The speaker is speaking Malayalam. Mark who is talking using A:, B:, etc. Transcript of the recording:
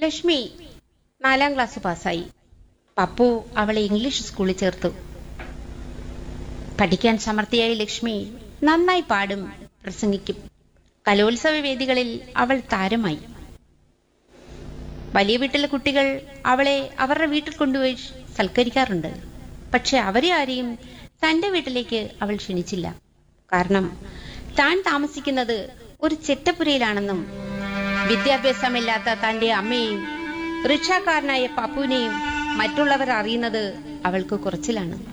A: ലക്ഷ്മി നാലാം ക്ലാസ് പാസ്സായി പപ്പു അവളെ ഇംഗ്ലീഷ് സ്കൂളിൽ ചേർത്തു പഠിക്കാൻ സമർത്ഥിയായ ലക്ഷ്മി നന്നായി പാടും പ്രസംഗിക്കും കലോത്സവ വേദികളിൽ അവൾ താരമായി വലിയ വീട്ടിലെ കുട്ടികൾ അവളെ അവരുടെ വീട്ടിൽ കൊണ്ടുപോയി സൽക്കരിക്കാറുണ്ട് പക്ഷെ അവരെ ആരെയും തന്റെ വീട്ടിലേക്ക് അവൾ ക്ഷണിച്ചില്ല കാരണം താൻ താമസിക്കുന്നത് ഒരു ചെറ്റപ്പുരയിലാണെന്നും വിദ്യാഭ്യാസമില്ലാത്ത തന്റെ അമ്മയെയും റിക്ഷാക്കാരനായ പപ്പുവിനെയും മറ്റുള്ളവർ അറിയുന്നത് അവൾക്ക് കുറച്ചിലാണ്